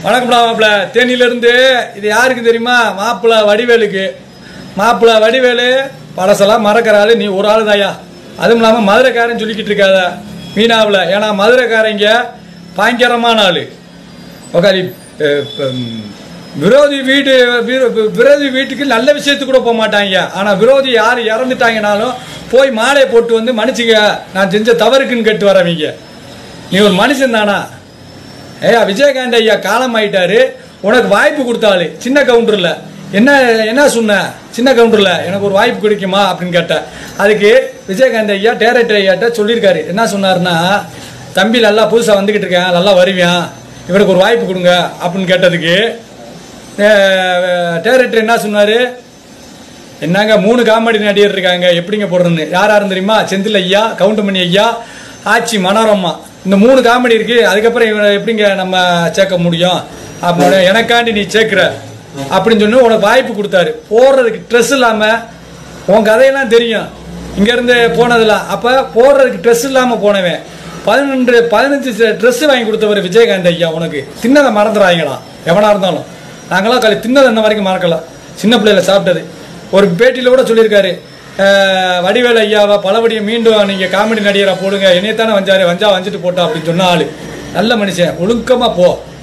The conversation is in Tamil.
வணக்கம்டா மாப்பிள்ள தேனியிலிருந்து இது யாருக்கு தெரியுமா மாப்பிள்ள வடிவேலுக்கு மாப்பிள்ள வடிவேலு பழசெல்லாம் மறக்கிற ஆளு நீ ஒரு ஆள் தாயா அதுவும் இல்லாமல் மதுரைக்காரன் சொல்லிக்கிட்டு இருக்காத மீனாவில் ஏன்னா மதுரைக்காரங்க பயங்கரமான ஆளு உக்காரி அஹ், உம், விரோதி வீடு விரோ- விரோதி வீட்டுக்கு நல்ல விஷயத்துக்கு கூட போக மாட்டாங்க ஆனால் விரோதி யார் இறந்துட்டாங்கனாலும் போய் மாலையை போட்டு வந்து மன்னிச்சுக்க நான் செஞ்ச தவறுக்குன்னு கேட்டு வரவங்க நீ ஒரு மனுஷன் தானா ஏய்யா விஜயகாந்த் ஐயா காலம் ஆயிட்டாரு உனக்கு வாய்ப்பு கொடுத்தாளு சின்ன கவுண்டர்ல என்ன என்ன சொன்ன சின்ன கவுண்டர்ல எனக்கு ஒரு வாய்ப்பு கிடைக்குமா அப்படின்னு கேட்டேன் அதுக்கு விஜயகாந்த் ஐயா டேரக்டர் ஐயாட்ட சொல்லியிருக்காரு என்ன சொன்னாருன்னா தம்பி நல்லா புதுசாக வந்துக்கிட்டு இருக்கேன் நல்லா வருவியான் இவனுக்கு ஒரு வாய்ப்பு கொடுங்க அப்படின்னு கேட்டதுக்கு டேரக்டர் என்ன சொன்னாரு என்னங்க மூணு காமெடி நடிகர் இருக்காங்க எப்படிங்க போடுறதுன்னு யார் யாரும் தெரியுமா செந்தில் ஐயா கவுண்டமணி ஐயா ஆச்சி மனோரமா இந்த மூணு காமெடி இருக்கு அதுக்கப்புறம் இவனை எப்படிங்க நம்ம சேர்க்க முடியும் அப்படின்னு எனக்காண்டி நீ சேர்க்குற அப்படின்னு சொல்லி உனக்கு வாய்ப்பு கொடுத்தாரு போடுறதுக்கு ட்ரெஸ் இல்லாமல் உன் கதையெல்லாம் தெரியும் இங்கேருந்து போனதெல்லாம் அப்போ போடுறதுக்கு ட்ரெஸ் இல்லாமல் போனவன் பதினொன்று பதினஞ்சு ட்ரெஸ் வாங்கி கொடுத்தவர் விஜயகாந்த் ஐயா உனக்கு தின்னதை மறந்துடாங்களாம் எவனா இருந்தாலும் நாங்களாம் கலை தின்னதை இந்த வரைக்கும் மறக்கல சின்ன பிள்ளையில சாப்பிட்டது ஒரு பேட்டியில் கூட சொல்லியிருக்காரு அஹ், வடிவேலு ஐயாவை பலபடியை மீண்டும் நீங்கள் காமெடி நடிகராக போடுங்க என்னையத்தானே வஞ்சாரு வஞ்சா வஞ்சிட்டு போட்டா அப்படின்னு சொன்ன ஆளு நல்ல மனுஷன் ஒழுக்கமாக போ